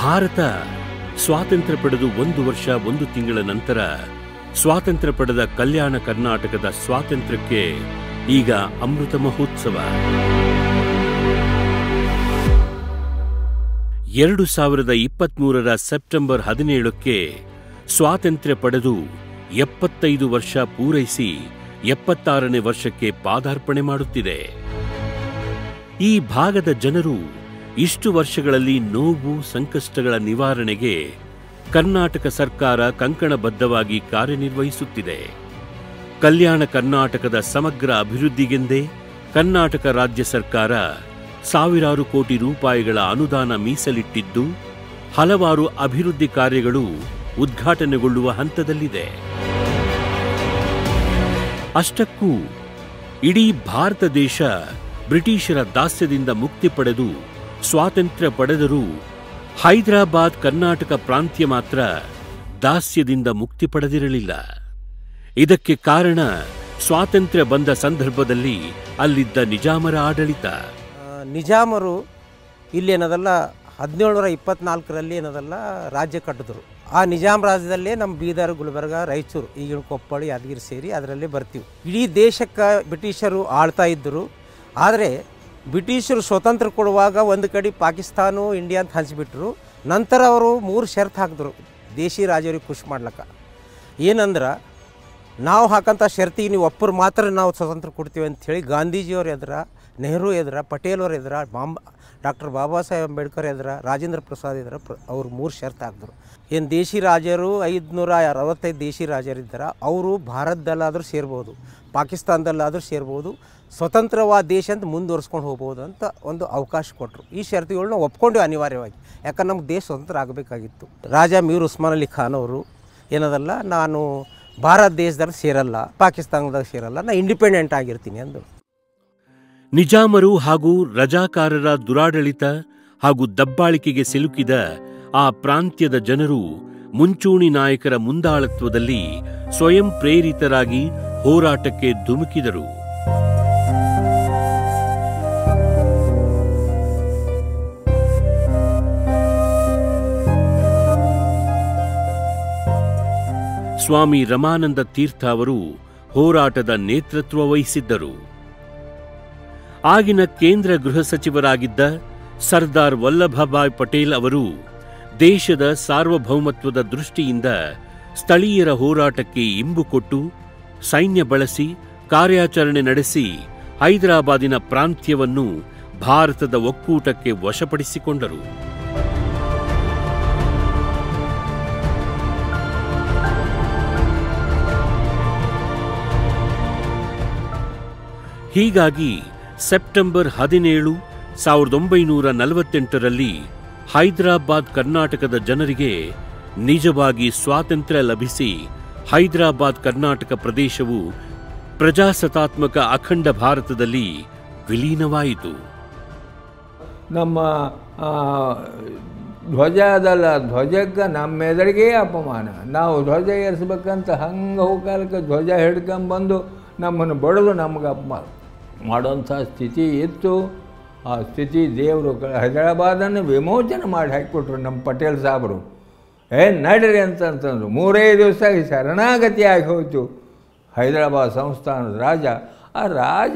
ಭಾರತ ಸ್ವಾತಂತ್ರ್ಯ ಪಡೆದು ಒಂದು ವರ್ಷ ಒಂದು ತಿಂಗಳ ನಂತರ ಸ್ವಾತಂತ್ರ್ಯ ಪಡೆದ ಕಲ್ಯಾಣ ಕರ್ನಾಟಕದ ಸ್ವಾತಂತ್ರ್ಯಕ್ಕೆ ಈಗ ಅಮೃತ ಮಹೋತ್ಸವ ಎರಡು ಸಾವಿರದ ಇಪ್ಪತ್ಮೂರರ ಸೆಪ್ಟೆಂಬರ್ ಹದಿನೇಳಕ್ಕೆ ಸ್ವಾತಂತ್ರ್ಯ ಪಡೆದು ಎಪ್ಪತ್ತೈದು ವರ್ಷ ಪೂರೈಸಿ ಎಪ್ಪತ್ತಾರನೇ ವರ್ಷಕ್ಕೆ ಪಾದಾರ್ಪಣೆ ಮಾಡುತ್ತಿದೆ ಈ ಭಾಗದ ಜನರು ಇಷ್ಟು ವರ್ಷಗಳಲ್ಲಿ ನೋವು ಸಂಕಷ್ಟಗಳ ನಿವಾರಣೆಗೆ ಕರ್ನಾಟಕ ಸರ್ಕಾರ ಕಂಕಣಬದ್ಧವಾಗಿ ಕಾರ್ಯನಿರ್ವಹಿಸುತ್ತಿದೆ ಕಲ್ಯಾಣ ಕರ್ನಾಟಕದ ಸಮಗ್ರ ಅಭಿವೃದ್ಧಿಗೆಂದೇ ಕರ್ನಾಟಕ ರಾಜ್ಯ ಸರ್ಕಾರ ಸಾವಿರಾರು ಕೋಟಿ ರೂಪಾಯಿಗಳ ಅನುದಾನ ಮೀಸಲಿಟ್ಟಿದ್ದು ಹಲವಾರು ಅಭಿವೃದ್ಧಿ ಕಾರ್ಯಗಳು ಉದ್ಘಾಟನೆಗೊಳ್ಳುವ ಹಂತದಲ್ಲಿದೆ ಅಷ್ಟಕ್ಕೂ ಇಡೀ ಭಾರತ ದೇಶ ಬ್ರಿಟಿಷರ ದಾಸ್ಯದಿಂದ ಮುಕ್ತಿ ಪಡೆದು ಸ್ವಾತಂತ್ರ್ಯ ಪಡೆದರೂ ಹೈದರಾಬಾದ್ ಕರ್ನಾಟಕ ಪ್ರಾಂತ್ಯ ಮಾತ್ರ ದಾಸ್ಯದಿಂದ ಮುಕ್ತಿ ಪಡೆದಿರಲಿಲ್ಲ ಇದಕ್ಕೆ ಕಾರಣ ಸ್ವಾತಂತ್ರ್ಯ ಬಂದ ಸಂದರ್ಭದಲ್ಲಿ ಅಲ್ಲಿದ್ದ ನಿಜಾಮರ ಆಡಳಿತ ಆ, ನಿಜಾಮರು ಇಲ್ಲಿ ಏನದಲ್ಲ ಹದಿನೇಳುನೂರ ಇಪ್ಪತ್ನಾಲ್ಕರಲ್ಲಿ ಏನದಲ್ಲ ರಾಜ್ಯ ಕಟ್ಟಿದ್ರು ಆ ನಿಜಾಮ್ ರಾಜ್ಯದಲ್ಲೇ ನಮ್ಮ ಬೀದರ್ ಗುಲ್ಬರ್ಗ ರಾಯಚೂರು ಈಗಿನ ಕೊಪ್ಪಳ ಯಾದಗಿರಿ ಸೇರಿ ಅದರಲ್ಲೇ ಬರ್ತೀವಿ ಇಡೀ ದೇಶಕ್ಕೆ ಬ್ರಿಟಿಷರು ಆಳ್ತಾ ಇದ್ದರು ಆದರೆ ಬ್ರಿಟಿಷರು ಸ್ವತಂತ್ರ ಕೊಡುವಾಗ ಒಂದು ಕಡೆ ಪಾಕಿಸ್ತಾನ ಇಂಡಿಯಾ ಅಂತ ಹಂಚಿಬಿಟ್ರು ನಂತರ ಅವರು ಮೂರು ಷರತ್ತು ಹಾಕಿದ್ರು ದೇಶಿ ರಾಜರಿಗೆ ಖುಷಿ ಮಾಡ್ಲಕ್ಕ ಏನಂದ್ರೆ ನಾವು ಹಾಕಂಥ ಷರತ್ತಿಗೆ ನೀವು ಒಪ್ಪರು ಮಾತ್ರ ನಾವು ಸ್ವತಂತ್ರ ಕೊಡ್ತೀವಿ ಅಂಥೇಳಿ ಗಾಂಧೀಜಿಯವ್ರ ಎದುರ ನೆಹರು ಎದುರ ಪಟೇಲ್ ಅವ್ರ ಎದುರ ಬಾಂಬ ಡಾಕ್ಟರ್ ಬಾಬಾ ಸಾಹೇಬ್ ಅಂಬೇಡ್ಕರ್ ಎದುರ ರಾಜೇಂದ್ರ ಪ್ರಸಾದ್ ಎದುರ ಪ್ರ ಅವ್ರು ಮೂರು ಷರತ್ತು ಹಾಕಿದ್ರು ಏನು ದೇಶಿ ರಾಜರು ಐದುನೂರ ಅರವತ್ತೈದು ದೇಶಿ ರಾಜರಿದ್ದಾರೆ ಅವರು ಭಾರತದಲ್ಲಾದರೂ ಸೇರ್ಬೋದು ಪಾಕಿಸ್ತಾನದಲ್ಲಾದರೂ ಸೇರ್ಬೋದು ಸ್ವತಂತ್ರವಾದ ದೇಶ ಅಂತ ಮುಂದುವರ್ಸ್ಕೊಂಡು ಹೋಗ್ಬೋದು ಅಂತ ಒಂದು ಅವಕಾಶ ಕೊಟ್ಟರು ಈ ಷರತ್ತುಗಳನ್ನ ಒಪ್ಕೊಂಡ್ವಿ ಅನಿವಾರ್ಯವಾಗಿ ಯಾಕಂದ್ರೆ ನಮ್ಗೆ ದೇಶ ಸ್ವತಂತ್ರ ಆಗಬೇಕಾಗಿತ್ತು ರಾಜ ಮೀರ್ ಉಸ್ಮಾನ್ ಅಲಿ ಖಾನ್ ಅವರು ಏನದಲ್ಲ ನಾನು ಭಾರತ ದೇಶದಾಗ ಸೇರಲ್ಲ ಪಾಕಿಸ್ತಾನದಾಗ ಸೇರಲ್ಲ ನಾ ಇಂಡಿಪೆಂಡೆಂಟ್ ಆಗಿರ್ತೀನಿ ಅಂದು ನಿಜಾಮರು ಹಾಗೂ ರಜಾಕಾರರ ದುರಾಡಳಿತ ಹಾಗೂ ದಬ್ಬಾಳಿಕೆಗೆ ಸಿಲುಕಿದ ಆ ಪ್ರಾಂತ್ಯದ ಜನರು ಮುಂಚೂಣಿ ನಾಯಕರ ಮುಂದಾಳತ್ವದಲ್ಲಿ ಸ್ವಯಂ ಪ್ರೇರಿತರಾಗಿ ಹೋರಾಟಕ್ಕೆ ಧುಮುಕಿದರು ಸ್ವಾಮಿ ರಮಾನಂದ ತೀರ್ಥ ಅವರು ಹೋರಾಟದ ನೇತೃತ್ವ ವಹಿಸಿದ್ದರು ಆಗಿನ ಕೇಂದ್ರ ಗೃಹ ಸಚಿವರಾಗಿದ್ದ ಸರ್ದಾರ್ ವಲ್ಲಭಭಾಯ್ ಪಟೇಲ್ ಅವರು ದೇಶದ ಸಾರ್ವಭೌಮತ್ವದ ದೃಷ್ಟಿಯಿಂದ ಸ್ಥಳೀಯರ ಹೋರಾಟಕ್ಕೆ ಇಂಬು ಕೊಟ್ಟು ಸೈನ್ಯ ಬಳಸಿ ಕಾರ್ಯಾಚರಣೆ ನಡೆಸಿ ಹೈದರಾಬಾದಿನ ಪ್ರಾಂತ್ಯವನ್ನು ಭಾರತದ ಒಕ್ಕೂಟಕ್ಕೆ ವಶಪಡಿಸಿಕೊಂಡರು ಹೀಗಾಗಿ ಸೆಪ್ಟೆಂಬರ್ ಹದಿನೇಳು ಸಾವಿರದ ಒಂಬೈನೂರ ನಲವತ್ತೆಂಟರಲ್ಲಿ ಹೈದರಾಬಾದ್ ಕರ್ನಾಟಕದ ಜನರಿಗೆ ನಿಜವಾಗಿ ಸ್ವಾತಂತ್ರ್ಯ ಲಭಿಸಿ ಹೈದರಾಬಾದ್ ಕರ್ನಾಟಕ ಪ್ರದೇಶವು ಪ್ರಜಾಸತ್ತಾತ್ಮಕ ಅಖಂಡ ಭಾರತದಲ್ಲಿ ವಿಲೀನವಾಯಿತು ನಮ್ಮ ಆ, ಧ್ವಜ ಅದಲ್ಲ ಧ್ವಜಕ್ಕೆ ನಮ್ಮ ಎದುರಿಗೆ ಅಪಮಾನ ನಾವು ಧ್ವಜ ಏರಿಸ್ಬೇಕಂತ ಹಂಗೆ ಹೋಗ್ಕಾಲಕ್ಕೆ ಧ್ವಜ ಹಿಡ್ಕೊಂಬಂದು ನಮ್ಮನ್ನು ಬಡಿದು ನಮ್ಗೆ ಅಪಮಾನ ಮಾಡೋಂಥ ಸ್ಥಿತಿ ಇತ್ತು ಆ ಸ್ಥಿತಿ ದೇವರು ಹೈದರಾಬಾದನ್ನು ವಿಮೋಚನೆ ಮಾಡಿ ಹಾಕಿಕೊಟ್ರು ನಮ್ಮ ಪಟೇಲ್ ಸಾಹೇಬರು ಏ ನಡ್ರಿ ಅಂತಂತಂದ್ರು ಮೂರೇ ದಿವಸ ಶರಣಾಗತಿ ಆಗಿ ಹೋಯ್ತು ಹೈದರಾಬಾದ್ ಸಂಸ್ಥಾನದ ರಾಜ ಆ ರಾಜ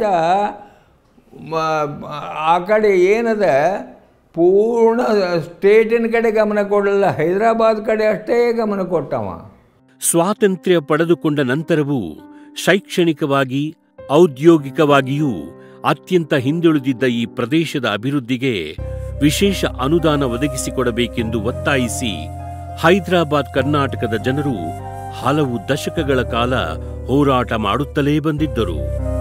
ಮ- ಆ ಕಡೆ ಏನದ ಪೂರ್ಣ ಸ್ಟೇಟಿನ ಕಡೆ ಗಮನ ಕೊಡಲಿಲ್ಲ ಹೈದರಾಬಾದ್ ಕಡೆ ಅಷ್ಟೇ ಗಮನ ಕೊಟ್ಟವ ಸ್ವಾತಂತ್ರ್ಯ ಪಡೆದುಕೊಂಡ ನಂತರವೂ ಶೈಕ್ಷಣಿಕವಾಗಿ ಔದ್ಯೋಗಿಕವಾಗಿಯೂ ಅತ್ಯಂತ ಹಿಂದುಳಿದಿದ್ದ ಈ ಪ್ರದೇಶದ ಅಭಿವೃದ್ಧಿಗೆ ವಿಶೇಷ ಅನುದಾನ ಒದಗಿಸಿಕೊಡಬೇಕೆಂದು ಒತ್ತಾಯಿಸಿ ಹೈದರಾಬಾದ್ ಕರ್ನಾಟಕದ ಜನರು ಹಲವು ದಶಕಗಳ ಕಾಲ ಹೋರಾಟ ಮಾಡುತ್ತಲೇ ಬಂದಿದ್ದರು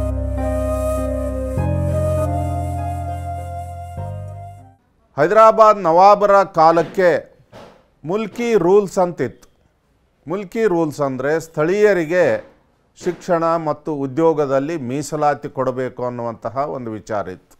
ಹೈದರಾಬಾದ್ ನವಾಬರ ಕಾಲಕ್ಕೆ ಮುಲ್ಕಿ ರೂಲ್ಸ್ ಅಂತಿತ್ತು ಮುಲ್ಕಿ ರೂಲ್ಸ್ ಅಂದರೆ ಸ್ಥಳೀಯರಿಗೆ ಶಿಕ್ಷಣ ಮತ್ತು ಉದ್ಯೋಗದಲ್ಲಿ ಮೀಸಲಾತಿ ಕೊಡಬೇಕು ಅನ್ನುವಂತಹ ಒಂದು ವಿಚಾರ ಇತ್ತು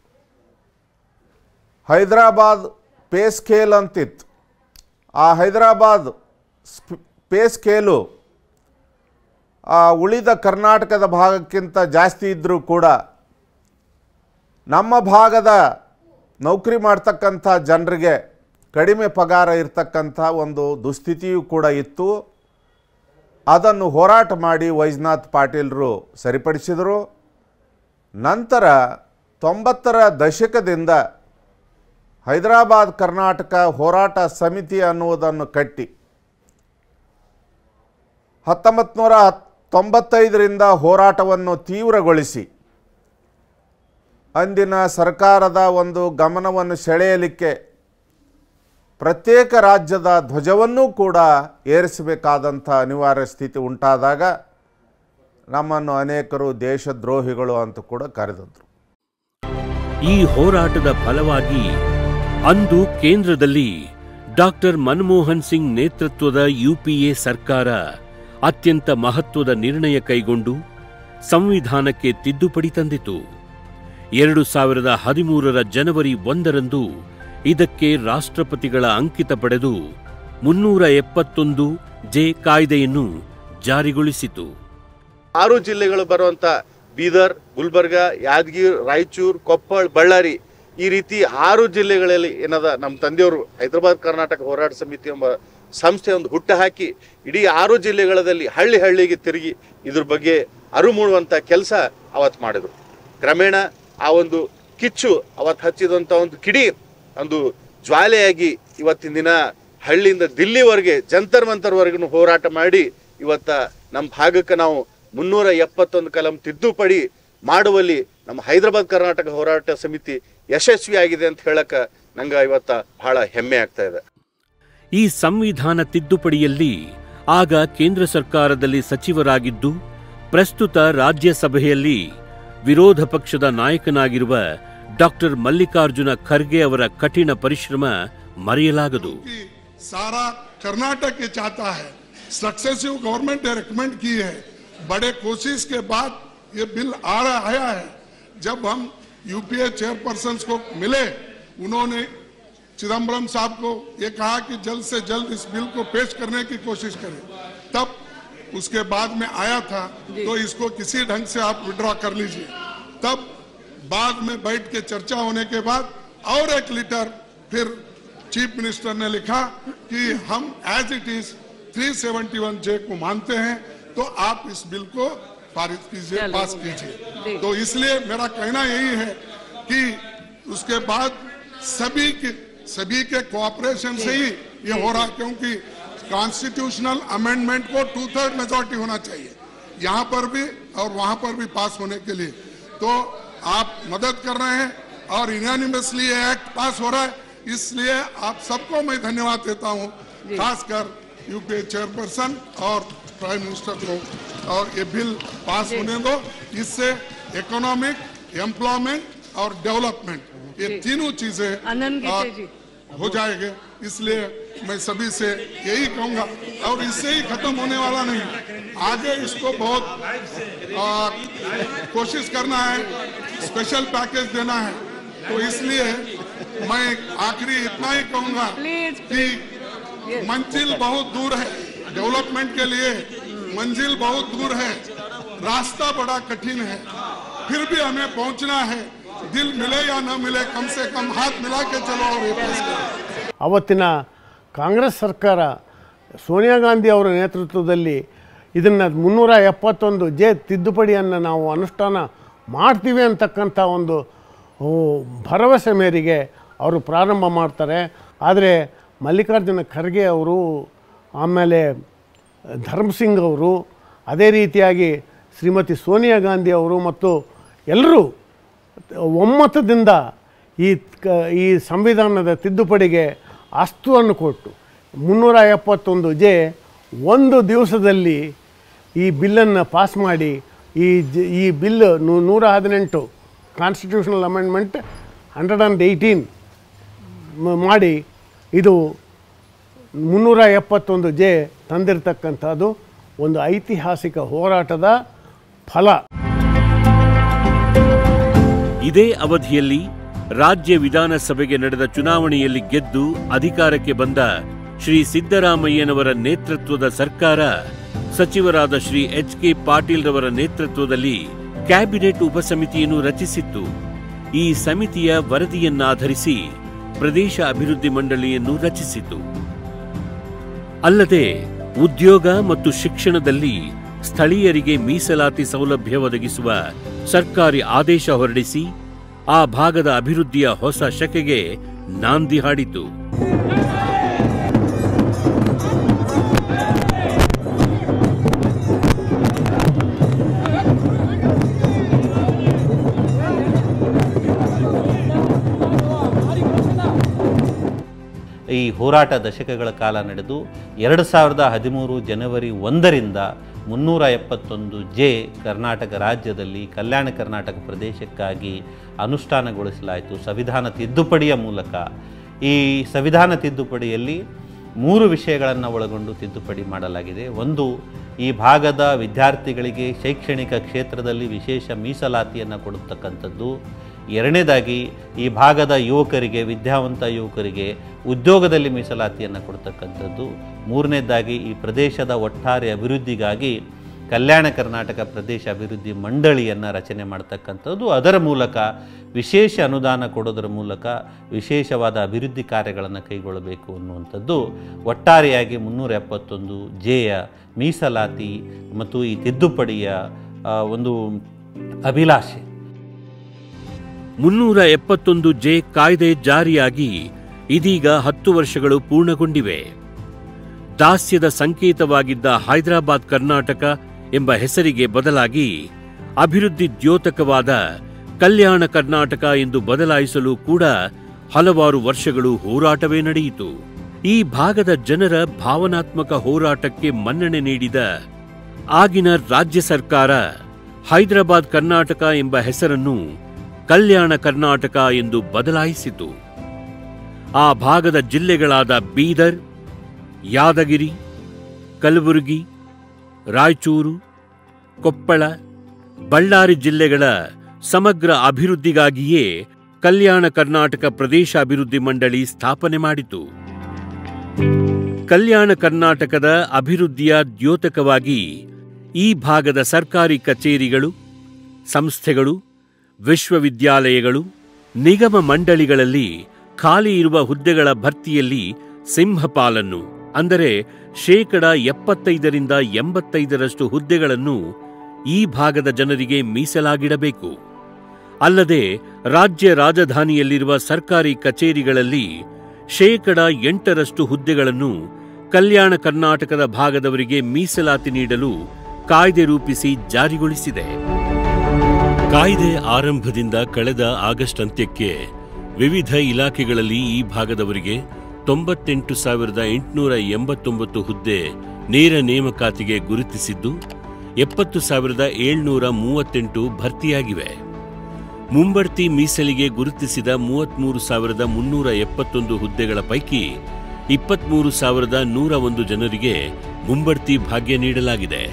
ಹೈದರಾಬಾದ್ ಪೇ ಸ್ಕೇಲ್ ಅಂತಿತ್ತು ಆ ಹೈದರಾಬಾದ್ ಸ್ಪ್- ಪೇ ಸ್ಕೇಲು ಆ ಉಳಿದ ಕರ್ನಾಟಕದ ಭಾಗಕ್ಕಿಂತ ಜಾಸ್ತಿ ಇದ್ದರೂ ಕೂಡ ನಮ್ಮ ಭಾಗದ ನೌಕರಿ ಮಾಡ್ತಕ್ಕಂಥ ಜನರಿಗೆ ಕಡಿಮೆ ಪಗಾರ ಇರ್ತಕ್ಕಂಥ ಒಂದು ದುಸ್ಥಿತಿಯೂ ಕೂಡ ಇತ್ತು ಅದನ್ನು ಹೋರಾಟ ಮಾಡಿ ವೈಜ್ನಾಥ್ ಪಾಟೀಲರು ಸರಿಪಡಿಸಿದರು ನಂತರ ತೊಂಬತ್ತರ ದಶಕದಿಂದ ಹೈದರಾಬಾದ್ ಕರ್ನಾಟಕ ಹೋರಾಟ ಸಮಿತಿ ಅನ್ನುವುದನ್ನು ಕಟ್ಟಿ ಹತ್ತೊಂಬತ್ತು ನೂರ ತೊಂಬತ್ತೈದರಿಂದ ಹೋರಾಟವನ್ನು ತೀವ್ರಗೊಳಿಸಿ ಅಂದಿನ ಸರ್ಕಾರದ ಒಂದು ಗಮನವನ್ನು ಸೆಳೆಯಲಿಕ್ಕೆ ಪ್ರತ್ಯೇಕ ರಾಜ್ಯದ ಧ್ವಜವನ್ನೂ ಕೂಡ ಏರಿಸಬೇಕಾದಂಥ ಅನಿವಾರ್ಯ ಸ್ಥಿತಿ ಉಂಟಾದಾಗ ನಮ್ಮನ್ನು ಅನೇಕರು ದೇಶದ್ರೋಹಿಗಳು ಅಂತ ಕೂಡ ಕರೆದಿದ್ರು ಈ ಹೋರಾಟದ ಫಲವಾಗಿ ಅಂದು ಕೇಂದ್ರದಲ್ಲಿ ಡಾಕ್ಟರ್ ಮನಮೋಹನ್ ಸಿಂಗ್ ನೇತೃತ್ವದ ಯುಪಿಎ ಸರ್ಕಾರ ಅತ್ಯಂತ ಮಹತ್ವದ ನಿರ್ಣಯ ಕೈಗೊಂಡು ಸಂವಿಧಾನಕ್ಕೆ ತಿದ್ದುಪಡಿ ತಂದಿತು ಎರಡು ಸಾವಿರದ ಹದಿಮೂರರ ಜನವರಿ ಒಂದರಂದು ಇದಕ್ಕೆ ರಾಷ್ಟ್ರಪತಿಗಳ ಅಂಕಿತ ಪಡೆದು ಮುನ್ನೂರ ಎಪ್ಪತ್ತೊಂದು ಜೆ ಕಾಯ್ದೆಯನ್ನು ಜಾರಿಗೊಳಿಸಿತು ಆರು ಜಿಲ್ಲೆಗಳು ಬರುವಂತ ಬೀದರ್ ಗುಲ್ಬರ್ಗ ಯಾದಗಿರಿ ರಾಯಚೂರು ಕೊಪ್ಪಳ ಬಳ್ಳಾರಿ ಈ ರೀತಿ ಆರು ಜಿಲ್ಲೆಗಳಲ್ಲಿ ಏನದ ನಮ್ಮ ತಂದೆಯವರು ಹೈದರಾಬಾದ್ ಕರ್ನಾಟಕ ಹೋರಾಟ ಸಮಿತಿ ಎಂಬ ಸಂಸ್ಥೆ ಒಂದು ಹುಟ್ಟ ಹಾಕಿ ಇಡೀ ಆರು ಜಿಲ್ಲೆಗಳಲ್ಲಿ ಹಳ್ಳಿ ಹಳ್ಳಿಗೆ ತಿರುಗಿ ಇದ್ರ ಬಗ್ಗೆ ಅರಿವು ಮೂಡುವಂತ ಕೆಲಸ ಅವತ್ತು ಮಾಡಿದ್ರು ಕ್ರಮೇಣ ಆ ಒಂದು ಕಿಚ್ಚು ಅವತ್ತು ಹಚ್ಚಿದಂತ ಒಂದು ಕಿಡಿ ಒಂದು ಜ್ವಾಲೆಯಾಗಿ ಇವತ್ತಿನ ದಿನ ಹಳ್ಳಿಯಿಂದ ದಿಲ್ಲಿವರೆಗೆ ಜಂತರ್ ಮಂತರ್ವರೆಗೂ ಹೋರಾಟ ಮಾಡಿ ಇವತ್ತ ನಮ್ಮ ಭಾಗಕ್ಕೆ ನಾವು ಮುನ್ನೂರ ಎಪ್ಪತ್ತೊಂದು ಕಲಂ ತಿದ್ದುಪಡಿ ಮಾಡುವಲ್ಲಿ ನಮ್ಮ ಹೈದರಾಬಾದ್ ಕರ್ನಾಟಕ ಹೋರಾಟ ಸಮಿತಿ ಯಶಸ್ವಿಯಾಗಿದೆ ಅಂತ ಹೇಳಕ ನಂಗೆ ಇವತ್ತ ಬಹಳ ಹೆಮ್ಮೆ ಆಗ್ತಾ ಇದೆ ಈ ಸಂವಿಧಾನ ತಿದ್ದುಪಡಿಯಲ್ಲಿ ಆಗ ಕೇಂದ್ರ ಸರ್ಕಾರದಲ್ಲಿ ಸಚಿವರಾಗಿದ್ದು ಪ್ರಸ್ತುತ ರಾಜ್ಯಸಭೆಯಲ್ಲಿ ವಿರೋಧ ಪಕ್ಷದ ನಾಯಕನಾಗಿರುವ ಡಾಕ್ಟರ್ ಮಲ್ಲಿಕಾರ್ಜುನ ಖರ್ಗೆ ಅವರ ಕಠಿಣ ಪರಿಶ್ರಮ ಮರೆಯಲಾಗದು कि सारा कर्नाटक ये चाहता है सक्सेसिव गवर्नमेंट ने रिकमेंड की है बड़े कोशिश के बाद ये बिल आ रहा आया है जब हम यूपीए चेयरपर्सन को मिले उन्होंने चिदम्बरम साहब को ये कहा कि जल्द से जल्द इस बिल को पेश करने की कोशिश करें तब उसके बाद में आया था तो इसको किसी ढंग से आप विड्रॉ कर लीजिए तब बाद में बैठ के चर्चा होने के बाद और एक लीटर फिर चीफ मिनिस्टर ने लिखा कि हम एज इट इज 371 जे को मानते हैं तो आप इस बिल को पारित कीजिए पास कीजिए तो इसलिए मेरा कहना यही है कि उसके बाद सभी के सभी के कोऑपरेशन से ही ये हो रहा क्योंकि कॉन्स्टिट्यूशनल अमेंडमेंट को टू थर्ड मेजोरिटी होना चाहिए यहाँ पर भी और वहां पर भी पास होने के लिए तो आप मदद कर रहे हैं और इनानिमसली ये एक्ट पास हो रहा है इसलिए आप सबको मैं धन्यवाद देता हूँ खासकर यूपीए चेयरपर्सन और प्राइम मिनिस्टर को और ये बिल पास होने दो इससे इकोनॉमिक एम्प्लॉयमेंट और डेवलपमेंट ये तीनों चीजें आनंद आ, गीते जी। हो जाएंगे इसलिए मैं सभी से यही कहूंगा और इससे ही खत्म होने वाला नहीं आगे इसको बहुत आ, कोशिश करना है स्पेशल पैकेज देना है तो इसलिए मैं आखिरी इतना ही कहूंगा Please, कि मंजिल बहुत दूर है डेवलपमेंट के लिए मंजिल बहुत दूर है रास्ता बड़ा कठिन है फिर भी हमें पहुंचना है दिल मिले या न मिले कम से कम हाथ मिला के चलो और ये पास करो ಅವತ್ತಿನ ಕಾಂಗ್ರೆಸ್ ಸರ್ಕಾರ ಸೋನಿಯಾ ಗಾಂಧಿ ಅವರ ನೇತೃತ್ವದಲ್ಲಿ ಇದನ್ನು ಮುನ್ನೂರ ಎಪ್ಪತ್ತೊಂದು ಜೆ ತಿದ್ದುಪಡಿಯನ್ನು ನಾವು ಅನುಷ್ಠಾನ ಮಾಡ್ತೀವಿ ಅಂತಕ್ಕಂಥ ಒಂದು ಓ, ಭರವಸೆ ಮೇರೆಗೆ ಅವರು ಪ್ರಾರಂಭ ಮಾಡ್ತಾರೆ ಆದರೆ ಮಲ್ಲಿಕಾರ್ಜುನ ಖರ್ಗೆ ಅವರು ಆಮೇಲೆ ಧರ್ಮಸಿಂಗ್ ಅವರು ಅದೇ ರೀತಿಯಾಗಿ ಶ್ರೀಮತಿ ಸೋನಿಯಾ ಗಾಂಧಿ ಅವರು ಮತ್ತು ಎಲ್ಲರೂ ಒಮ್ಮತದಿಂದ ಈ ಕ- ಈ ಸಂವಿಧಾನದ ತಿದ್ದುಪಡಿಗೆ ಅಸ್ತುವನ್ನು ಕೊಟ್ಟು ಮುನ್ನೂರ ಎಪ್ಪತ್ತೊಂದು ಜೆ ಒಂದು ದಿವಸದಲ್ಲಿ ಈ ಬಿಲ್ಲನ್ನು ಪಾಸ್ ಮಾಡಿ ಈ ಜ ಈ ಬಿಲ್ ನೂ- ನೂರ ಹದಿನೆಂಟು constitutional amendment hundred and eighteen ಮಾಡಿ ಇದು ಮುನ್ನೂರ ಎಪ್ಪತ್ತೊಂದು ಜೆ ತಂದಿರತಕ್ಕಂಥದ್ದು ಒಂದು ಐತಿಹಾಸಿಕ ಹೋರಾಟದ ಫಲ ಇದೇ ಅವಧಿಯಲ್ಲಿ ರಾಜ್ಯ ವಿಧಾನಸಭೆಗೆ ನಡೆದ ಚುನಾವಣೆಯಲ್ಲಿ ಗೆದ್ದು ಅಧಿಕಾರಕ್ಕೆ ಬಂದ ಶ್ರೀ ಸಿದ್ದರಾಮಯ್ಯನವರ ನೇತೃತ್ವದ ಸರ್ಕಾರ ಸಚಿವರಾದ ಶ್ರೀ ಎಚ್ ಕೆ ಪಾಟೀಲ್ ರವರ ನೇತೃತ್ವದಲ್ಲಿ ಕ್ಯಾಬಿನೆಟ್ ಉಪಸಮಿತಿಯನ್ನು ರಚಿಸಿತ್ತು ಈ ಸಮಿತಿಯ ವರದಿಯನ್ನಾಧರಿಸಿ ಪ್ರದೇಶ ಅಭಿವೃದ್ಧಿ ಮಂಡಳಿಯನ್ನು ರಚಿಸಿತು ಅಲ್ಲದೆ ಉದ್ಯೋಗ ಮತ್ತು ಶಿಕ್ಷಣದಲ್ಲಿ ಸ್ಥಳೀಯರಿಗೆ ಮೀಸಲಾತಿ ಸೌಲಭ್ಯ ಒದಗಿಸುವ ಸರ್ಕಾರಿ ಆದೇಶ ಹೊರಡಿಸಿ ಆ ಭಾಗದ ಅಭಿವೃದ್ಧಿಯ ಹೊಸ ಶಕೆಗೆ ನಾಂದಿ ಹಾಡಿತು ಈ ಹೋರಾಟ ದಶಕಗಳ ಕಾಲ ನಡೆದು ಎರಡು ಸಾವಿರದ ಹದಿಮೂರು ಜನವರಿ ಒಂದರಿಂದ ಮುನ್ನೂರ ಎಪ್ಪತ್ತೊಂದು ಜೆ ಕರ್ನಾಟಕ ರಾಜ್ಯದಲ್ಲಿ ಕಲ್ಯಾಣ ಕರ್ನಾಟಕ ಪ್ರದೇಶಕ್ಕಾಗಿ ಅನುಷ್ಠಾನಗೊಳಿಸಲಾಯಿತು ಸಂವಿಧಾನ ತಿದ್ದುಪಡಿಯ ಮೂಲಕ ಈ ಸಂವಿಧಾನ ತಿದ್ದುಪಡಿಯಲ್ಲಿ ಮೂರು ವಿಷಯಗಳನ್ನು ಒಳಗೊಂಡು ತಿದ್ದುಪಡಿ ಮಾಡಲಾಗಿದೆ ಒಂದು ಈ ಭಾಗದ ವಿದ್ಯಾರ್ಥಿಗಳಿಗೆ ಶೈಕ್ಷಣಿಕ ಕ್ಷೇತ್ರದಲ್ಲಿ ವಿಶೇಷ ಮೀಸಲಾತಿಯನ್ನು ಕೊಡತಕ್ಕಂಥದ್ದು ಎರಡನೇದಾಗಿ ಈ ಭಾಗದ ಯುವಕರಿಗೆ ವಿದ್ಯಾವಂತ ಯುವಕರಿಗೆ ಉದ್ಯೋಗದಲ್ಲಿ ಮೀಸಲಾತಿಯನ್ನು ಕೊಡ್ತಕ್ಕಂಥದ್ದು ಮೂರನೇದಾಗಿ ಈ ಪ್ರದೇಶದ ಒಟ್ಟಾರೆ ಅಭಿವೃದ್ಧಿಗಾಗಿ ಕಲ್ಯಾಣ ಕರ್ನಾಟಕ ಪ್ರದೇಶ ಅಭಿವೃದ್ಧಿ ಮಂಡಳಿಯನ್ನು ರಚನೆ ಮಾಡ್ತಕ್ಕಂಥದ್ದು ಅದರ ಮೂಲಕ ವಿಶೇಷ ಅನುದಾನ ಕೊಡೋದರ ಮೂಲಕ ವಿಶೇಷವಾದ ಅಭಿವೃದ್ಧಿ ಕಾರ್ಯಗಳನ್ನು ಕೈಗೊಳ್ಳಬೇಕು ಅನ್ನುವಂಥದ್ದು ಒಟ್ಟಾರೆಯಾಗಿ ಮುನ್ನೂರ ಎಪ್ಪತ್ತೊಂದು ಜೆಯ ಮೀಸಲಾತಿ ಮತ್ತು ಈ ತಿದ್ದುಪಡಿಯ ಆ, ಒಂದು ಅಭಿಲಾಷೆ ಮುನ್ನೂರ ಎಪ್ಪತ್ತೊಂದು ಜೆ ಕಾಯ್ದೆ ಜಾರಿಯಾಗಿ ಇದೀಗ ಹತ್ತು ವರ್ಷಗಳು ಪೂರ್ಣಗೊಂಡಿವೆ ದಾಸ್ಯದ ಸಂಕೇತವಾಗಿದ್ದ ಹೈದರಾಬಾದ್ ಕರ್ನಾಟಕ ಎಂಬ ಹೆಸರಿಗೆ ಬದಲಾಗಿ ಅಭಿವೃದ್ಧಿ ದ್ಯೋತಕವಾದ ಕಲ್ಯಾಣ ಕರ್ನಾಟಕ ಎಂದು ಬದಲಾಯಿಸಲು ಕೂಡ ಹಲವಾರು ವರ್ಷಗಳು ಹೋರಾಟವೇ ನಡೆಯಿತು ಈ ಭಾಗದ ಜನರ ಭಾವನಾತ್ಮಕ ಹೋರಾಟಕ್ಕೆ ಮನ್ನಣೆ ನೀಡಿದ ಆಗಿನ ರಾಜ್ಯ ಸರ್ಕಾರ ಹೈದರಾಬಾದ್ ಕರ್ನಾಟಕ ಎಂಬ ಹೆಸರನ್ನು ಕಲ್ಯಾಣ ಕರ್ನಾಟಕ ಎಂದು ಬದಲಾಯಿಸಿತು ಆ ಭಾಗದ ಜಿಲ್ಲೆಗಳಾದ ಬೀದರ್ ಯಾದಗಿರಿ ಕಲಬುರಗಿ ರಾಯಚೂರು ಕೊಪ್ಪಳ ಬಳ್ಳಾರಿ ಜಿಲ್ಲೆಗಳ ಸಮಗ್ರ ಅಭಿವೃದ್ಧಿಗಾಗಿಯೇ ಕಲ್ಯಾಣ ಕರ್ನಾಟಕ ಪ್ರದೇಶ ಅಭಿವೃದ್ಧಿ ಮಂಡಳಿ ಸ್ಥಾಪನೆ ಮಾಡಿತು ಕಲ್ಯಾಣ ಕರ್ನಾಟಕದ ಅಭಿವೃದ್ಧಿಯ ದ್ಯೋತಕವಾಗಿ ಈ ಭಾಗದ ಸರ್ಕಾರಿ ಕಚೇರಿಗಳು ಸಂಸ್ಥೆಗಳು ವಿಶ್ವವಿದ್ಯಾಲಯಗಳು ನಿಗಮ ಮಂಡಳಿಗಳಲ್ಲಿ ಖಾಲಿ ಇರುವ ಹುದ್ದೆಗಳ ಭರ್ತಿಯಲ್ಲಿ ಸಿಂಹಪಾಲನ್ನು ಅಂದರೆ ಶೇಕಡ ಎಪ್ಪತ್ತೈದರಿಂದ ಎಂಬತ್ತೈದರಷ್ಟು ಹುದ್ದೆಗಳನ್ನು ಈ ಭಾಗದ ಜನರಿಗೆ ಮೀಸಲಾಗಿಡಬೇಕು ಅಲ್ಲದೆ ರಾಜ್ಯ ರಾಜಧಾನಿಯಲ್ಲಿರುವ ಸರ್ಕಾರಿ ಕಚೇರಿಗಳಲ್ಲಿ ಶೇಕಡ ಎಂಟರಷ್ಟು ಹುದ್ದೆಗಳನ್ನು ಕಲ್ಯಾಣ ಕರ್ನಾಟಕದ ಭಾಗದವರಿಗೆ ಮೀಸಲಾತಿ ನೀಡಲು ಕಾಯ್ದೆ ರೂಪಿಸಿ ಜಾರಿಗೊಳಿಸಿದೆ ಕಾಯ್ದೆ ಆರಂಭದಿಂದ ಕಳೆದ ಆಗಸ್ಟ್ ಅಂತ್ಯಕ್ಕೆ ವಿವಿಧ ಇಲಾಖೆಗಳಲ್ಲಿ ಈ ಭಾಗದವರಿಗೆ ತೊಂಬತ್ತೆಂಟು ಸಾವಿರದ ಎಂಟುನೂರ ಎಂಬತ್ತೊಂಬತ್ತು ಹುದ್ದೆ ನೇರ ನೇಮಕಾತಿಗೆ ಗುರುತಿಸಿದ್ದು ಎಪ್ಪತ್ತು ಸಾವಿರದ ಏಳ್ನೂರ ಮೂವತ್ತೆಂಟು ಭರ್ತಿಯಾಗಿವೆ ಮುಂಬಡ್ತಿ ಮೀಸಲಿಗೆ ಗುರುತಿಸಿದ ಮೂವತ್ಮೂರು ಸಾವಿರದ ಮುನ್ನೂರ ಎಪ್ಪತ್ತೊಂದು ಹುದ್ದೆಗಳ ಪೈಕಿ ಇಪ್ಪತ್ಮೂರು ಸಾವಿರದ ನೂರ ಒಂದು ಜನರಿಗೆ ಮುಂಬಡ್ತಿ ಭಾಗ್ಯ ನೀಡಲಾಗಿದೆ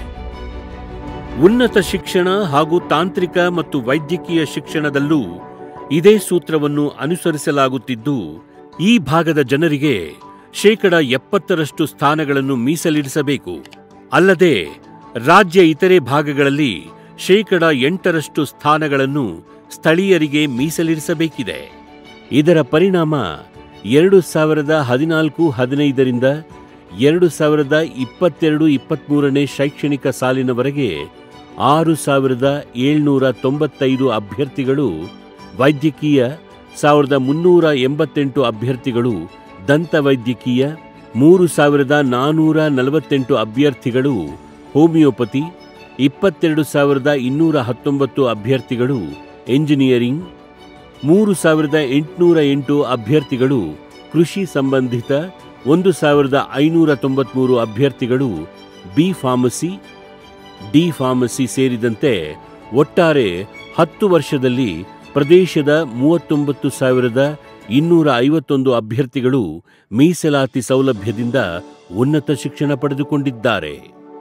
ಉನ್ನತ ಶಿಕ್ಷಣ ಹಾಗೂ ತಾಂತ್ರಿಕ ಮತ್ತು ವೈದ್ಯಕೀಯ ಶಿಕ್ಷಣದಲ್ಲೂ ಇದೇ ಸೂತ್ರವನ್ನು ಅನುಸರಿಸಲಾಗುತ್ತಿದ್ದು ಈ ಭಾಗದ ಜನರಿಗೆ ಶೇಕಡ ಎಪ್ಪತ್ತರಷ್ಟು ಸ್ಥಾನಗಳನ್ನು ಮೀಸಲಿರಿಸಬೇಕು ಅಲ್ಲದೆ ರಾಜ್ಯ ಇತರೆ ಭಾಗಗಳಲ್ಲಿ ಶೇಕಡ ಎಂಟರಷ್ಟು ಸ್ಥಾನಗಳನ್ನು ಸ್ಥಳೀಯರಿಗೆ ಮೀಸಲಿರಿಸಬೇಕಿದೆ ಇದರ ಪರಿಣಾಮ ಎರಡು ಸಾವಿರದ ಹದಿನಾಲ್ಕು ಹದಿನೈದರಿಂದ ಎರಡು ಸಾವಿರದ ಇಪ್ಪತ್ತೆರಡು ಇಪ್ಪತ್ತ್ಮೂರನೇ ಶೈಕ್ಷಣಿಕ ಸಾಲಿನವರೆಗೆ ಆರು ಸಾವಿರದ ಏಳ್ನೂರ ತೊಂಬತ್ತೈದು ಅಭ್ಯರ್ಥಿಗಳು ವೈದ್ಯಕೀಯ ಸಾವಿರದ ಮುನ್ನೂರ ಎಂಬತ್ತೆಂಟು ಅಭ್ಯರ್ಥಿಗಳು ದಂತವೈದ್ಯಕೀಯ ಮೂರು ಸಾವಿರದ ನಾನ್ನೂರ ನಲವತ್ತೆಂಟು ಅಭ್ಯರ್ಥಿಗಳು ಹೋಮಿಯೋಪತಿ ಇಪ್ಪತ್ತೆರಡು ಸಾವಿರದ ಇನ್ನೂರ ಹತ್ತೊಂಬತ್ತು ಅಭ್ಯರ್ಥಿಗಳು ಎಂಜಿನಿಯರಿಂಗ್ ಮೂರು ಸಾವಿರದ ಎಂಟುನೂರ ಎಂಟು ಅಭ್ಯರ್ಥಿಗಳು ಕೃಷಿ ಸಂಬಂಧಿತ ಒಂದು ಸಾವಿರದ ಐನೂರ ತೊಂಬತ್ಮೂರು ಅಭ್ಯರ್ಥಿಗಳು ಬಿ ಫಾರ್ಮಸಿ ಡಿ ಫಾರ್ಮಸಿ ಸೇರಿದಂತೆ ಒಟ್ಟಾರೆ ಹತ್ತು ವರ್ಷದಲ್ಲಿ ಪ್ರದೇಶದ ಮೂವತ್ತೊಂಬತ್ತು ಸಾವಿರದ ಇನ್ನೂರ ಐವತ್ತೊಂದು ಅಭ್ಯರ್ಥಿಗಳು ಮೀಸಲಾತಿ ಸೌಲಭ್ಯದಿಂದ ಉನ್ನತ ಶಿಕ್ಷಣ ಪಡೆದುಕೊಂಡಿದ್ದಾರೆ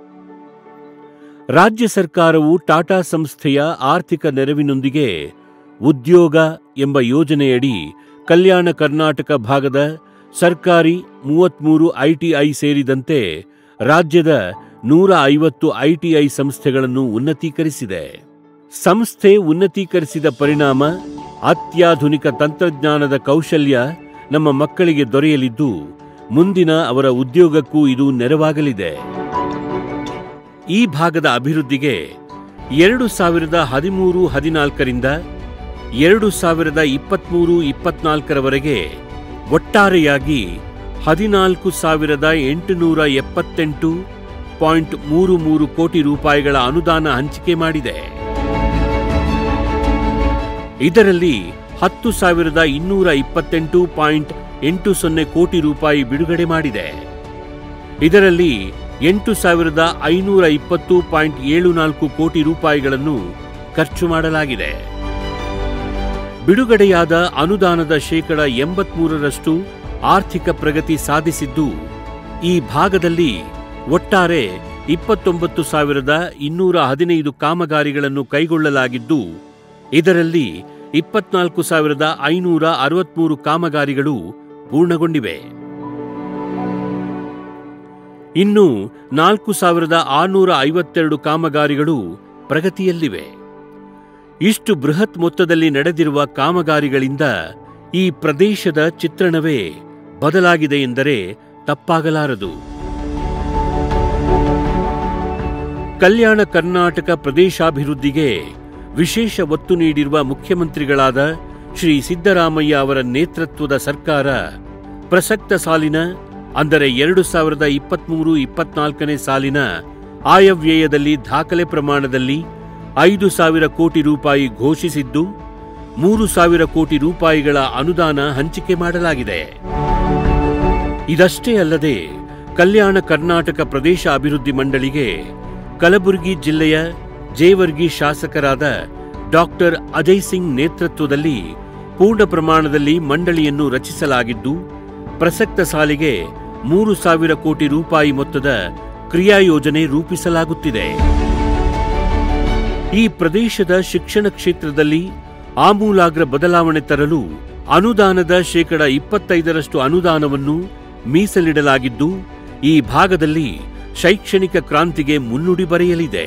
ರಾಜ್ಯ ಸರ್ಕಾರವು ಟಾಟಾ ಸಂಸ್ಥೆಯ ಆರ್ಥಿಕ ನೆರವಿನೊಂದಿಗೆ ಉದ್ಯೋಗ ಎಂಬ ಯೋಜನೆಯಡಿ ಕಲ್ಯಾಣ ಕರ್ನಾಟಕ ಭಾಗದ ಸರ್ಕಾರಿ ಮೂವತ್ಮೂರು ಐಟಿಐ ಸೇರಿದಂತೆ ರಾಜ್ಯದ ನೂರ ಐವತ್ತು ಐಟಿಐ ಸಂಸ್ಥೆಗಳನ್ನು ಉನ್ನತೀಕರಿಸಿದೆ ಸಂಸ್ಥೆ ಉನ್ನತೀಕರಿಸಿದ ಪರಿಣಾಮ ಅತ್ಯಾಧುನಿಕ ತಂತ್ರಜ್ಞಾನದ ಕೌಶಲ್ಯ ನಮ್ಮ ಮಕ್ಕಳಿಗೆ ದೊರೆಯಲಿದ್ದು ಮುಂದಿನ ಅವರ ಉದ್ಯೋಗಕ್ಕೂ ಇದು ನೆರವಾಗಲಿದೆ ಈ ಭಾಗದ ಅಭಿವೃದ್ಧಿಗೆ ಎರಡು ಸಾವಿರದ ಹದಿಮೂರು ಹದಿನಾಲ್ಕರಿಂದ ಎರಡು ಸಾವಿರದ ಇಪ್ಪತ್ತ್ಮೂರು ಇಪ್ಪತ್ನಾಲ್ಕರವರೆಗೆ ಒಟ್ಟಾರೆಯಾಗಿ ಹದಿನಾಲ್ಕು ಸಾವಿರದ ಎಂಟುನೂರ ಎಪ್ಪತ್ತೆಂಟು ಪಾಯಿಂಟ್ ಮೂರು ಮೂರು ಕೋಟಿ ರೂಪಾಯಿಗಳ ಅನುದಾನ ಹಂಚಿಕೆ ಮಾಡಿದೆ ಇದರಲ್ಲಿ ಹತ್ತು ಸಾವಿರದ ಇನ್ನೂರ ಇಪ್ಪತ್ತೆಂಟು ಪಾಯಿಂಟ್ ಎಂಟು ಸೊನ್ನೆ ಕೋಟಿ ರೂಪಾಯಿ ಬಿಡುಗಡೆ ಮಾಡಿದೆ ಇದರಲ್ಲಿ ಎಂಟು ಸಾವಿರದ ಐನೂರ ಇಪ್ಪತ್ತು ಪಾಯಿಂಟ್ ಏಳು ನಾಲ್ಕು ಕೋಟಿ ರೂಪಾಯಿಗಳನ್ನು ಖರ್ಚು ಮಾಡಲಾಗಿದೆ ಬಿಡುಗಡೆಯಾದ ಅನುದಾನದ ಶೇಕಡ ಎಂಬತ್ಮೂರರಷ್ಟು ಆರ್ಥಿಕ ಪ್ರಗತಿ ಸಾಧಿಸಿದ್ದು ಈ ಭಾಗದಲ್ಲಿ ಒಟ್ಟಾರೆ ಇಪ್ಪತ್ತೊಂಬತ್ತು ಸಾವಿರದ ಇನ್ನೂರ ಹದಿನೈದು ಕಾಮಗಾರಿಗಳನ್ನು ಕೈಗೊಳ್ಳಲಾಗಿದ್ದು ಇದರಲ್ಲಿ ಇಪ್ಪತ್ನಾಲ್ಕು ಸಾವಿರದ ಐನೂರ ಅರವತ್ಮೂರು ಕಾಮಗಾರಿಗಳು ಪೂರ್ಣಗೊಂಡಿವೆ ಇನ್ನು ನಾಲ್ಕು ಸಾವಿರದ ಆರುನೂರ ಐವತ್ತೆರಡು ಕಾಮಗಾರಿಗಳು ಪ್ರಗತಿಯಲ್ಲಿವೆ ಇಷ್ಟು ಬೃಹತ್ ಮೊತ್ತದಲ್ಲಿ ನಡೆದಿರುವ ಕಾಮಗಾರಿಗಳಿಂದ ಈ ಪ್ರದೇಶದ ಚಿತ್ರಣವೇ ಬದಲಾಗಿದೆ ಎಂದರೆ ತಪ್ಪಾಗಲಾರದು ಕಲ್ಯಾಣ ಕರ್ನಾಟಕ ಪ್ರದೇಶಾಭಿವೃದ್ಧಿಗೆ ವಿಶೇಷ ಒತ್ತು ನೀಡಿರುವ ಮುಖ್ಯಮಂತ್ರಿಗಳಾದ ಶ್ರೀ ಸಿದ್ದರಾಮಯ್ಯ ಅವರ ನೇತೃತ್ವದ ಸರ್ಕಾರ ಪ್ರಸಕ್ತ ಸಾಲಿನ ಅಂದರೆ ಎರಡು ಸಾವಿರದ ಇಪ್ಪತ್ಮೂರು ಇಪ್ಪತ್ನಾಲ್ಕನೇ ಸಾಲಿನ ಆಯವ್ಯಯದಲ್ಲಿ ದಾಖಲೆ ಪ್ರಮಾಣದಲ್ಲಿ ಐದು ಸಾವಿರ ಕೋಟಿ ರೂಪಾಯಿ ಘೋಷಿಸಿದ್ದು ಮೂರು ಸಾವಿರ ಕೋಟಿ ರೂಪಾಯಿಗಳ ಅನುದಾನ ಹಂಚಿಕೆ ಮಾಡಲಾಗಿದೆ ಇದಷ್ಟೇ ಅಲ್ಲದೆ ಕಲ್ಯಾಣ ಕರ್ನಾಟಕ ಪ್ರದೇಶ ಅಭಿವೃದ್ಧಿ ಮಂಡಳಿಗೆ ಕಲಬುರಗಿ ಜಿಲ್ಲೆಯ ಜೇವರ್ಗಿ ಶಾಸಕರಾದ ಡಾಕ್ಟರ್ ಅಜಯ್ ಸಿಂಗ್ ನೇತೃತ್ವದಲ್ಲಿ ಪೂರ್ಣ ಪ್ರಮಾಣದಲ್ಲಿ ಮಂಡಳಿಯನ್ನು ರಚಿಸಲಾಗಿದ್ದು ಪ್ರಸಕ್ತ ಸಾಲಿಗೆ ಮೂರು ಸಾವಿರ ಕೋಟಿ ರೂಪಾಯಿ ಮೊತ್ತದ ಕ್ರಿಯಾ ಯೋಜನೆ ರೂಪಿಸಲಾಗುತ್ತಿದೆ ಈ ಪ್ರದೇಶದ ಶಿಕ್ಷಣ ಕ್ಷೇತ್ರದಲ್ಲಿ ಆಮೂಲಾಗ್ರ ಬದಲಾವಣೆ ತರಲು ಅನುದಾನದ ಶೇಕಡ ಇಪ್ಪತ್ತೈದರಷ್ಟು ಅನುದಾನವನ್ನು ಮೀಸಲಿಡಲಾಗಿದ್ದು ಈ ಭಾಗದಲ್ಲಿ ಶೈಕ್ಷಣಿಕ ಕ್ರಾಂತಿಗೆ ಮುನ್ನುಡಿ ಬರೆಯಲಿದೆ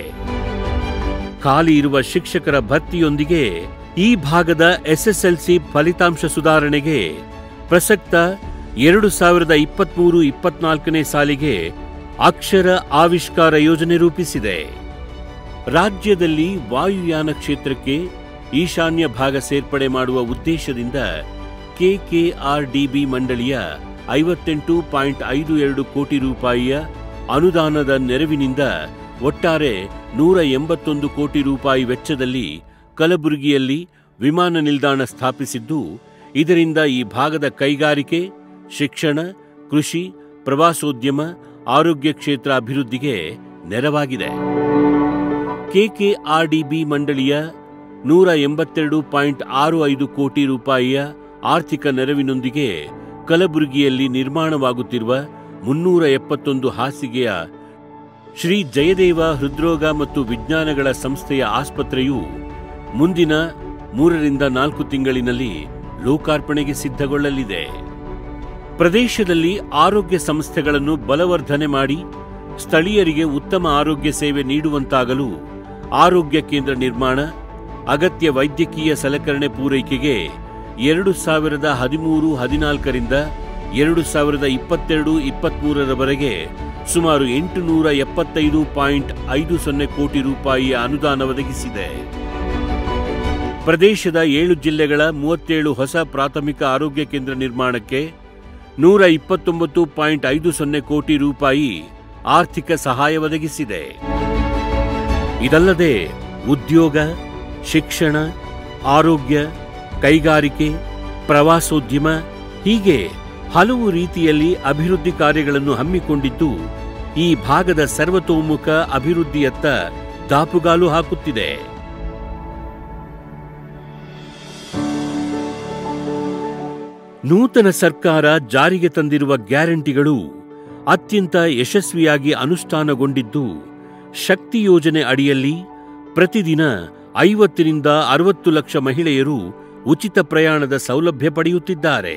ಖಾಲಿ ಇರುವ ಶಿಕ್ಷಕರ ಭರ್ತಿಯೊಂದಿಗೆ ಈ ಭಾಗದ ಎಸ್ಎಸ್ಎಲ್ಸಿ ಫಲಿತಾಂಶ ಸುಧಾರಣೆಗೆ ಪ್ರಸಕ್ತ ಎರಡು ಸಾವಿರದ ಇಪ್ಪತ್ಮೂರು ಇಪ್ಪತ್ನಾಲ್ಕನೇ ಸಾಲಿಗೆ ಅಕ್ಷರ ಆವಿಷ್ಕಾರ ಯೋಜನೆ ರೂಪಿಸಿದೆ ರಾಜ್ಯದಲ್ಲಿ ವಾಯುಯಾನ ಕ್ಷೇತ್ರಕ್ಕೆ ಈಶಾನ್ಯ ಭಾಗ ಸೇರ್ಪಡೆ ಮಾಡುವ ಉದ್ದೇಶದಿಂದ ಕೆಕೆಆರ್ಡಿಬಿ ಮಂಡಳಿಯ ಐವತ್ತೆಂಟು ಪಾಯಿಂಟ್ ಐದು ಎರಡು ಕೋಟಿ ರೂಪಾಯಿಯ ಅನುದಾನದ ನೆರವಿನಿಂದ ಒಟ್ಟಾರೆ ನೂರ ಎಂಬತ್ತೊಂದು ಕೋಟಿ ರೂಪಾಯಿ ವೆಚ್ಚದಲ್ಲಿ ಕಲಬುರಗಿಯಲ್ಲಿ ವಿಮಾನ ನಿಲ್ದಾಣ ಸ್ಥಾಪಿಸಿದ್ದು ಇದರಿಂದ ಈ ಭಾಗದ ಕೈಗಾರಿಕೆ ಶಿಕ್ಷಣ ಕೃಷಿ ಪ್ರವಾಸೋದ್ಯಮ ಆರೋಗ್ಯ ಕ್ಷೇತ್ರ ಅಭಿವೃದ್ಧಿಗೆ ನೆರವಾಗಿದೆ ಕೆಕೆಆರ್ಡಿಬಿ ಮಂಡಳಿಯ ನೂರ ಎಂಬತ್ತೆರಡು ಪಾಯಿಂಟ್ ಆರು ಐದು ಕೋಟಿ ರೂಪಾಯಿಯ ಆರ್ಥಿಕ ನೆರವಿನೊಂದಿಗೆ ಕಲಬುರಗಿಯಲ್ಲಿ ನಿರ್ಮಾಣವಾಗುತ್ತಿರುವ ಮುನ್ನೂರ ಎಪ್ಪತ್ತೊಂದು ಹಾಸಿಗೆಯ ಶ್ರೀ ಜಯದೇವ ಹೃದ್ರೋಗ ಮತ್ತು ವಿಜ್ಞಾನಗಳ ಸಂಸ್ಥೆಯ ಆಸ್ಪತ್ರೆಯು ಮುಂದಿನ ಮೂರರಿಂದ ನಾಲ್ಕು ತಿಂಗಳಿನಲ್ಲಿ ಲೋಕಾರ್ಪಣೆಗೆ ಸಿದ್ಧಗೊಳ್ಳಲಿದೆ ಪ್ರದೇಶದಲ್ಲಿ ಆರೋಗ್ಯ ಸಂಸ್ಥೆಗಳನ್ನು ಬಲವರ್ಧನೆ ಮಾಡಿ ಸ್ಥಳೀಯರಿಗೆ ಉತ್ತಮ ಆರೋಗ್ಯ ಸೇವೆ ನೀಡುವಂತಾಗಲು ಆರೋಗ್ಯ ಕೇಂದ್ರ ನಿರ್ಮಾಣ ಅಗತ್ಯ ವೈದ್ಯಕೀಯ ಸಲಕರಣೆ ಪೂರೈಕೆಗೆ ಎರಡು ಸಾವಿರದ ಹದಿಮೂರು ಹದಿನಾಲ್ಕರಿಂದ ಎರಡು ಸಾವಿರದ ಇಪ್ಪತ್ತೆರಡು ಇಪ್ಪತ್ಮೂರರವರೆಗೆ ಸುಮಾರು ಎಂಟು ನೂರ ಎಪ್ಪತ್ತೈದು ಪಾಯಿಂಟ್ ಐದು ಸೊನ್ನೆ ಕೋಟಿ ರೂಪಾಯಿಯ ಅನುದಾನ ಒದಗಿಸಿದೆ ಪ್ರದೇಶದ ಏಳು ಜಿಲ್ಲೆಗಳ ಮೂವತ್ತೇಳು ಹೊಸ ಪ್ರಾಥಮಿಕ ಆರೋಗ್ಯ ಕೇಂದ್ರ ನಿರ್ಮಾಣಕ್ಕೆ ನೂರ ಇಪ್ಪತ್ತೊಂಬತ್ತು ಪಾಯಿಂಟ್ ಐದು ಸೊನ್ನೆ ಕೋಟಿ ರೂಪಾಯಿ ಆರ್ಥಿಕ ಸಹಾಯ ಒದಗಿಸಿದೆ ಇದಲ್ಲದೆ ಉದ್ಯೋಗ ಶಿಕ್ಷಣ ಆರೋಗ್ಯ ಕೈಗಾರಿಕೆ ಪ್ರವಾಸೋದ್ಯಮ ಹೀಗೆ ಹಲವು ರೀತಿಯಲ್ಲಿ ಅಭಿವೃದ್ಧಿ ಕಾರ್ಯಗಳನ್ನು ಹಮ್ಮಿಕೊಂಡಿದ್ದು ಈ ಭಾಗದ ಸರ್ವತೋಮುಖ ಅಭಿವೃದ್ಧಿಯತ್ತ ದಾಪುಗಾಲು ಹಾಕುತ್ತಿದೆ ನೂತನ ಸರ್ಕಾರ ಜಾರಿಗೆ ತಂದಿರುವ ಗ್ಯಾರಂಟಿಗಳು ಅತ್ಯಂತ ಯಶಸ್ವಿಯಾಗಿ ಅನುಷ್ಠಾನಗೊಂಡಿದ್ದು ಶಕ್ತಿ ಯೋಜನೆ ಅಡಿಯಲ್ಲಿ ಪ್ರತಿದಿನ ಐವತ್ತರಿಂದ ಅರವತ್ತು ಲಕ್ಷ ಮಹಿಳೆಯರು ಉಚಿತ ಪ್ರಯಾಣದ ಸೌಲಭ್ಯ ಪಡೆಯುತ್ತಿದ್ದಾರೆ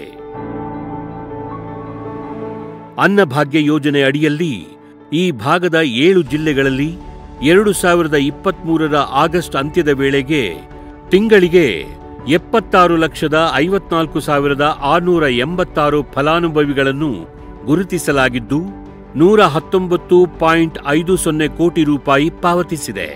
ಅನ್ನಭಾಗ್ಯ ಯೋಜನೆ ಅಡಿಯಲ್ಲಿ ಈ ಭಾಗದ ಏಳು ಜಿಲ್ಲೆಗಳಲ್ಲಿ ಎರಡು ಸಾವಿರದ ಇಪ್ಪತ್ಮೂರರ ಆಗಸ್ಟ್ ಅಂತ್ಯದ ವೇಳೆಗೆ ತಿಂಗಳಿಗೆ ಎಪ್ಪತ್ತಾರು ಲಕ್ಷದ ಐವತ್ನಾಲ್ಕು ಸಾವಿರದ ಆರುನೂರ ಎಂಬತ್ತಾರು ಫಲಾನುಭವಿಗಳನ್ನು ಗುರುತಿಸಲಾಗಿದ್ದು ನೂರ ಹತ್ತೊಂಬತ್ತು ಪಾಯಿಂಟ್ ಐದು ಸೊನ್ನೆ ಕೋಟಿ ರೂಪಾಯಿ ಪಾವತಿಸಿದೆ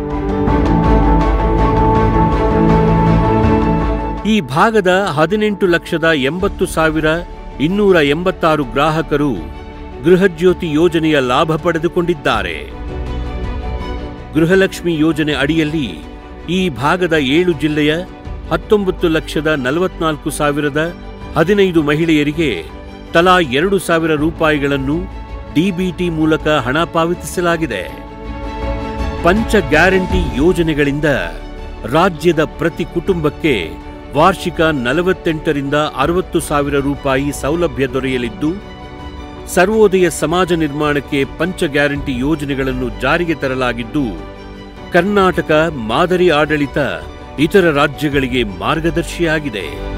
ಈ ಭಾಗದ ಹದಿನೆಂಟು ಲಕ್ಷದ ಎಂಬತ್ತು ಸಾವಿರ ಇನ್ನೂರ ಎಂಬತ್ತಾರು ಗ್ರಾಹಕರು ಗೃಹಜ್ಯೋತಿ ಯೋಜನೆಯ ಲಾಭ ಪಡೆದುಕೊಂಡಿದ್ದಾರೆ ಗೃಹಲಕ್ಷ್ಮಿ ಯೋಜನೆ ಅಡಿಯಲ್ಲಿ ಈ ಭಾಗದ ಏಳು ಜಿಲ್ಲೆಯ ಹತ್ತೊಂಬತ್ತು ಲಕ್ಷದ ನಲವತ್ನಾಲ್ಕು ಸಾವಿರದ ಹದಿನೈದು ಮಹಿಳೆಯರಿಗೆ ತಲಾ ಎರಡು ಸಾವಿರ ರೂಪಾಯಿಗಳನ್ನು ಡಿಬಿಟಿ ಮೂಲಕ ಹಣ ಪಾವತಿಸಲಾಗಿದೆ ಪಂಚ ಗ್ಯಾರಂಟಿ ಯೋಜನೆಗಳಿಂದ ರಾಜ್ಯದ ಪ್ರತಿ ಕುಟುಂಬಕ್ಕೆ ವಾರ್ಷಿಕ ನಲವತ್ತೆಂಟರಿಂದ ಅರವತ್ತು ಸಾವಿರ ರೂಪಾಯಿ ಸೌಲಭ್ಯ ದೊರೆಯಲಿದ್ದು ಸರ್ವೋದಯ ಸಮಾಜ ನಿರ್ಮಾಣಕ್ಕೆ ಪಂಚ ಗ್ಯಾರಂಟಿ ಯೋಜನೆಗಳನ್ನು ಜಾರಿಗೆ ತರಲಾಗಿದ್ದು ಕರ್ನಾಟಕ ಮಾದರಿ ಆಡಳಿತ ಇತರ ರಾಜ್ಯಗಳಿಗೆ ಮಾರ್ಗದರ್ಶಿಯಾಗಿದೆ